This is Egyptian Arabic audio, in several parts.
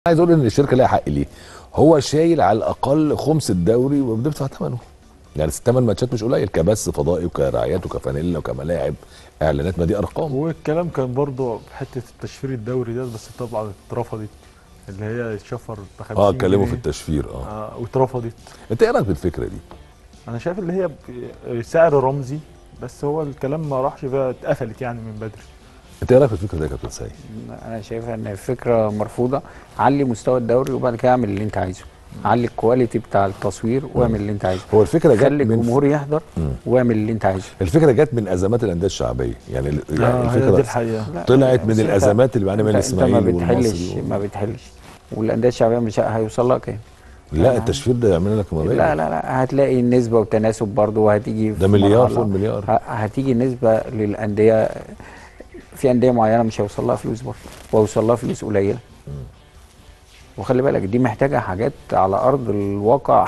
عايز اقول ان الشركه لها حق ليه هو شايل على الاقل خمس الدوري وبندفع ثمنه يعني الثمان ماتشات مش قليل كبث فضائي وكرعايات وكفانيلا وكملاعب اعلانات ما دي ارقام والكلام كان برضه في حته التشفير الدوري ده بس طبعا اترفضت اللي هي يتشفر ب 50 اه اتكلموا في جنيه. التشفير اه اه واترفضت انت ايه رايك بالفكره دي؟ انا شايف اللي هي ب- سعر رمزي بس هو الكلام ما راحش فيها اتقفلت يعني من بدري انت ايه رايك في الفكره دي يا كابتن سيد؟ انا شايفها ان الفكره مرفوضه علي مستوى الدوري وبعد كده اعمل اللي انت عايزه علي الكواليتي بتاع التصوير واعمل اللي انت عايزه هو الفكره جت خلي من الجمهور يحضر مم. واعمل اللي انت عايزه الفكره جت من ازمات الانديه الشعبيه يعني, ال- يعني آه هي دي الفكره الحقيقه لا، طلعت من بس انت- الازمات اللي بيعاني منها انت, انت ما الاسماعيلي بتحلش والمصري ما بتحلش والانديه الشعبيه مش هيوصل لها كام لا التشفير ده يعمل لك مبالغ لا لا لا هتلاقي النسبه وتناسب برضه وهتيجي في ده مليار مرحلة- فوق المليار ه- هتيجي نسبه للانديه في انديه معينه مش هيوصل لها فلوس برضه وهيوصل لها فلوس قليله وخلي بالك دي محتاجه حاجات على ارض الواقع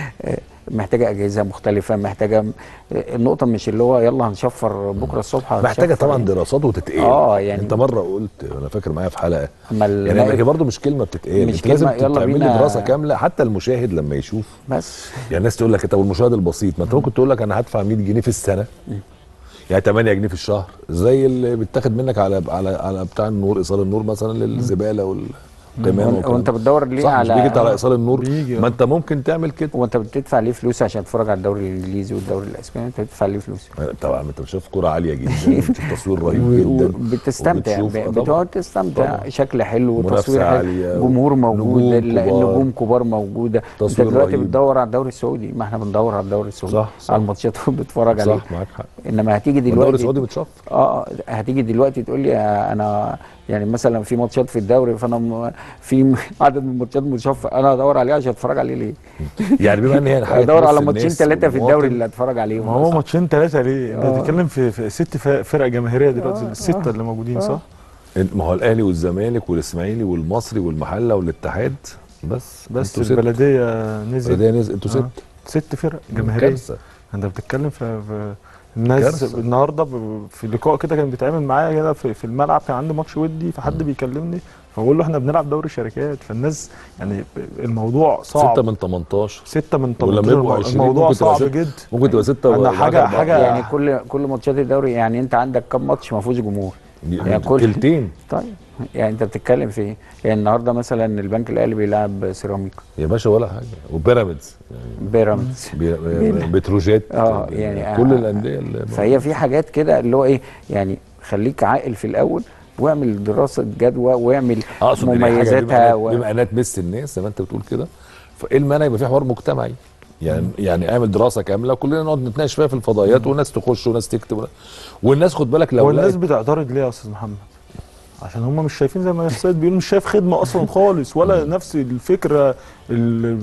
محتاجه اجهزه مختلفه محتاجه النقطه مش اللي هو يلا هنشفر بكره الصبح محتاجه هنشفر طبعا إيه. دراسات وتتقال اه يعني انت مره قلت انا فاكر معايا في حلقه اما يعني النائب هي برضه مش كلمه بتتقال مش انت لازم كلمة، يلا تعمل لي بينا- دراسه كامله حتى المشاهد لما يشوف بس يعني الناس تقول لك طب المشاهد البسيط ما انت ممكن تقول لك انا هدفع 100 جنيه في السنه يعني 8 جنيه في الشهر زي اللي بيتاخد منك على على على بتاع النور ايصال النور مثلا للزباله والقمامه وانت, والكلام وانت ده. بتدور ليه صح مش على بيجي انت على ايصال النور بيجي، ما اه. انت ممكن تعمل كده وانت بتدفع ليه فلوس عشان تتفرج على الدوري الانجليزي والدوري الاسباني انت بتدفع ليه فلوس طبعا انت بتشوف كوره عاليه جدا بتشوف تصوير رهيب جدا بتستمتع وبتشوف- آه طبعا. بتقعد تستمتع طبعا. شكل حلو منافسة وتصوير حلو عالية جمهور موجود نجوم ال- كبار. النجوم كبار موجوده انت تصوير دلوقتي رهيب. بتدور على الدوري السعودي ما احنا بندور على الدوري السعودي صح، صح. على الماتشات بتتفرج عليه صح معاك حق انما هتيجي الدوري دلوقتي السعودي متشفر اه هتيجي دلوقتي تقول لي آه، انا يعني مثلا في ماتشات في الدوري فانا م- في م- عدد من الماتشات متشفر انا هدور عليه عشان اتفرج عليه ليه؟ يعني بما ان هي حاجه ادور تمس على ماتشين الناس ثلاثه في الدوري والمواطن. اللي اتفرج عليهم ما هو ماتشين ثلاثه ليه؟ انت آه. بتتكلم في, في ست ف- فرق جماهيريه دلوقتي آه، السته آه. اللي موجودين آه. صح؟ ما هو الاهلي والزمالك والاسماعيلي والمصري والمحله والاتحاد بس بس انتوا ست. البلديه نزل البلديه نزل انتوا ست آه. ست فرق جماهيريه كارثه انت بتتكلم في, في الناس كارثة. النهارده ب- في لقاء كده كان بيتعمل معايا كده في, في الملعب كان عندي ماتش ودي فحد بيكلمني فبقول له احنا بنلعب دوري شركات فالناس يعني الموضوع صعب 6 من 18 ستة من ولما 18 يبقوا 20 الموضوع ممكن تبقى صعب ست- جدا ممكن تبقى 6 أنا حاجة- حاجة- يعني كل كل ماتشات الدوري يعني انت عندك كم ماتش ما فيهوش جمهور يعني كل- تلتين طيب يعني انت بتتكلم في ايه؟ يعني النهارده مثلا البنك الاهلي بيلعب سيراميكا يا باشا ولا حاجه وبيراميدز يعني بيراميدز بي- بتروجيت اه يعني كل آه، الانديه اللي فهي في حاجات كده اللي هو ايه يعني خليك عاقل في الاول واعمل دراسه جدوى واعمل اقصد إن هي حاجة مميزاتها بما, و... بما انها تمس الناس زي ما انت بتقول كده فايه المانع يبقى في حوار مجتمعي يعني يعني اعمل دراسه كامله كلنا نقعد نتناقش فيها في الفضائيات والناس تخش وناس تكتب ولا- والناس خد بالك لو هو الناس لقت- بتعترض ليه يا استاذ محمد؟ عشان هم مش شايفين زي ما السيد بيقول مش شايف خدمه اصلا خالص ولا نفس الفكره ال ال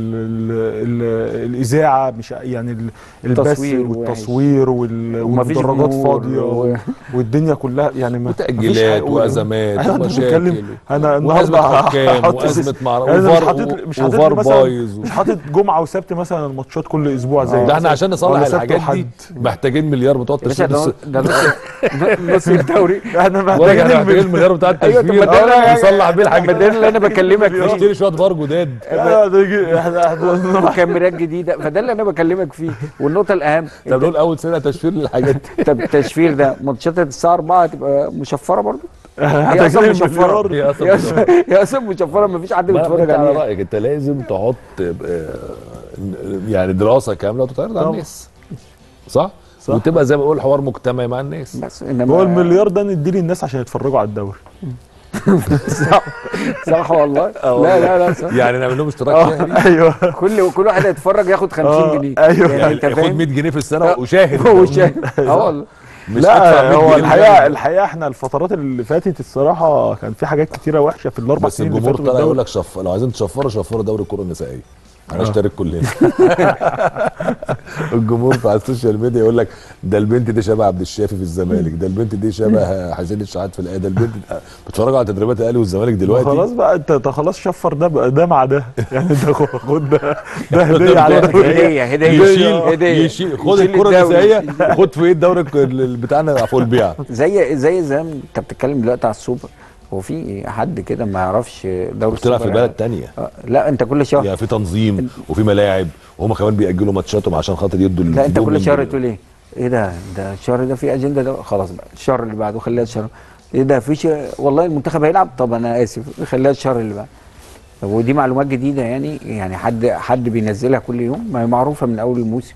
ال ال الاذاعه مش يعني ال- البث التصوير وحش. والتصوير وال- ومفيش والمدرجات جمهور فاضيه و- والدنيا كلها يعني ما- مفيش وتاجيلات حاجة- وازمات انا ومشاكل بتكلم انا وازمه النهارده حكام هحط- وازمه مع أنا مش وفار حاطط مش حاطط وفار لي مثلا بايظ مش حاطط جمعه وسبت مثلا الماتشات كل اسبوع زي ده احنا عشان نصلح ولا سبت الحاجات دي وحد. محتاجين مليار بتوع يا باشا التشفير ده ده نص نص الدوري احنا ولا محتاجين احنا محتاجين المليار بتاع ايوه طب ما التشفير ده اللي- نصلح بيه الحاجات ما ده اللي انا بكلمك فيه نشتري شويه فار جداد لا، ده يجي- احنا احنا وكاميرات جديده فده اللي انا بكلمك فيه والنقطه الاهم طب نقول اول سنه تشفير للحاجات دي طب التشفير ده ماتشات الساعه 4 هتبقى مشفره برضه هي اصلا محتاجين مشفره المليار. هي أصلاً هي أصلاً- هي اصلا مشفره ما فيش حد ما بيتفرج انت على عليها رايك انت لازم تحط آه، يعني دراسه كامله وتتعرض على طبعا. الناس صح؟ صح. وتبقى زي ما بقول حوار مجتمعي مع الناس بس انما هو المليار ده نديه للناس عشان يتفرجوا على الدوري صح صح والله لا لا لا صح يعني نعمل لهم اشتراك شهري ايوه كل كل واحد هيتفرج ياخد 50 آه، جنيه أيوه. يعني يعني انت خد فاهم 100 جنيه في السنه وشاهد هو شايف اه والله مش هدفع 100 لا هو جنيه الحقيقه مشاهد. الحقيقه احنا الفترات اللي فاتت الصراحه كان في حاجات كتيره وحشه في الاربع بس سنين اللي الجمهور فاتوا طلع يقول بالدوري. لك شف لو عايزين تشفروا شفروا دوري الكره النسائيه هنشترك كلنا الجمهور في على السوشيال ميديا يقول لك ده البنت دي شبه عبد الشافي في الزمالك ده البنت دي شبه حسين الشحات في الاهلي ده البنت دي- بتتفرجوا على تدريبات الاهلي والزمالك دلوقتي خلاص بقى انت انت خلاص شفر ده بقى ده مع ده يعني انت خد ده ده هديه على ده هديه هديه يشيل هديه يشيل خد يشيل الكره الدوري. النسائيه خد في ايه الدوري ال- ال- بتاعنا فوق البيع زي زي زي ما انت بتتكلم دلوقتي على السوبر هو في حد كده ما يعرفش دوري بتلعب في السوبر بلد تانية آه، لا انت كل شهر يعني في تنظيم وفي ملاعب وهم كمان بيأجلوا ماتشاتهم عشان خاطر يدوا لا انت كل الدوبلينج شهر وال- تقول ايه ايه ده ده الشهر ده في اجنده ده خلاص بقى الشهر اللي بعده خليها الشهر ايه ده في ش... والله المنتخب هيلعب طب انا اسف خليها الشهر اللي بعده طب ودي معلومات جديده يعني يعني حد حد بينزلها كل يوم ما هي معروفه من اول الموسم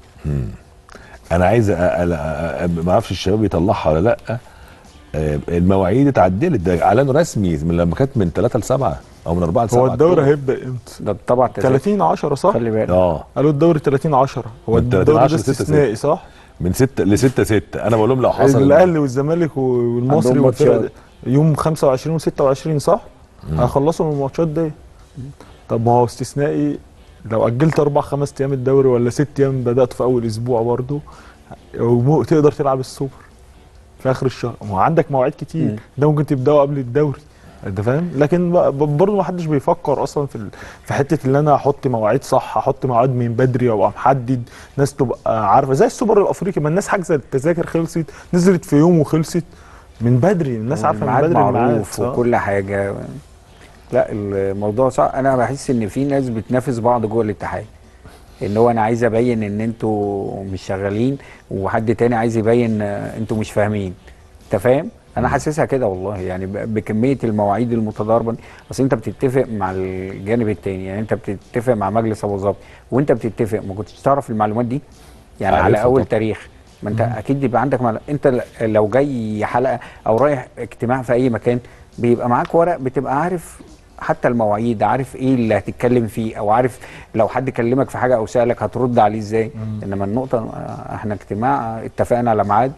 انا عايز أ- أ- أ- ما اعرفش الشباب يطلعها ولا لا آه، المواعيد اتعدلت ده اعلان رسمي من لما كانت من 3 ل 7 او من 4 ل 7 هو الدوري هيبدا امتى؟ ده طبعا 30 10 صح؟ خلي بالك اه قالوا الدوري 30 10 هو من 30 الدوري ده 10 ل 6 استثنائي صح؟ من 6 ل 6 6 انا بقول لهم لو حصل الاهلي والزمالك والمصري عندهم والفرق ماتشات. يوم 25 و26 صح؟ هيخلصوا من الماتشات دي طب ما هو استثنائي لو اجلت اربع خمس ايام الدوري ولا ست ايام بدات في اول اسبوع برضه ومو- تقدر تلعب السوبر في اخر الشهر ما هو عندك مواعيد كتير مم. ده ممكن تبداوا قبل الدوري انت فاهم لكن ب- ب- برضه ما حدش بيفكر اصلا في ال- في حته ان انا احط مواعيد صح احط مواعيد من بدري وابقى محدد ناس تبقى عارفه زي السوبر الافريقي ما الناس حاجزه التذاكر خلصت نزلت في يوم وخلصت من بدري الناس عارفه من الميعاد بدري الميعاد معروف صح؟ وكل حاجه لا الموضوع صعب انا بحس ان في ناس بتنافس بعض جوه الاتحاد ان هو انا عايز ابين ان انتوا مش شغالين وحد تاني عايز يبين آه، انتوا مش فاهمين انت فاهم انا حاسسها كده والله يعني ب- بكميه المواعيد المتضاربه دي. اصل انت بتتفق مع الجانب التاني يعني انت بتتفق مع مجلس ابو ظبي وانت بتتفق ما كنتش تعرف المعلومات دي يعني على عارفها اول طبعا. تاريخ ما انت اكيد بيبقى عندك معلومات انت ل- لو جاي حلقه او رايح اجتماع في اي مكان بيبقى معاك ورق بتبقى عارف حتى المواعيد عارف ايه اللي هتتكلم فيه او عارف لو حد كلمك في حاجه او سالك هترد عليه ازاي انما النقطه آه، احنا اجتماع اتفقنا على ميعاد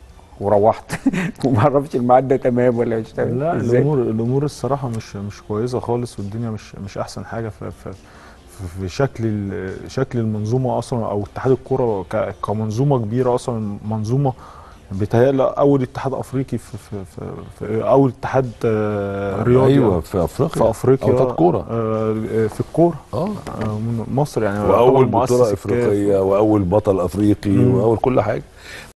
وروحت وما اعرفش الميعاد ده تمام ولا مش تمام لا ازاي الامور الامور الصراحه مش مش كويسه خالص والدنيا مش مش احسن حاجه في في في- في شكل ال- شكل المنظومه اصلا او اتحاد الكره ك- كمنظومه كبيره اصلا منظومه بيتهيألي اول اتحاد افريقي في, في, في, في اول اتحاد آه، رياضي ايوه في افريقيا في افريقيا او بتاعت كوره آه، آه، في الكوره اه آه، من مصر يعني واول يعتبر مؤسس بطوله الكاف. افريقيه واول بطل افريقي مم. واول كل حاجه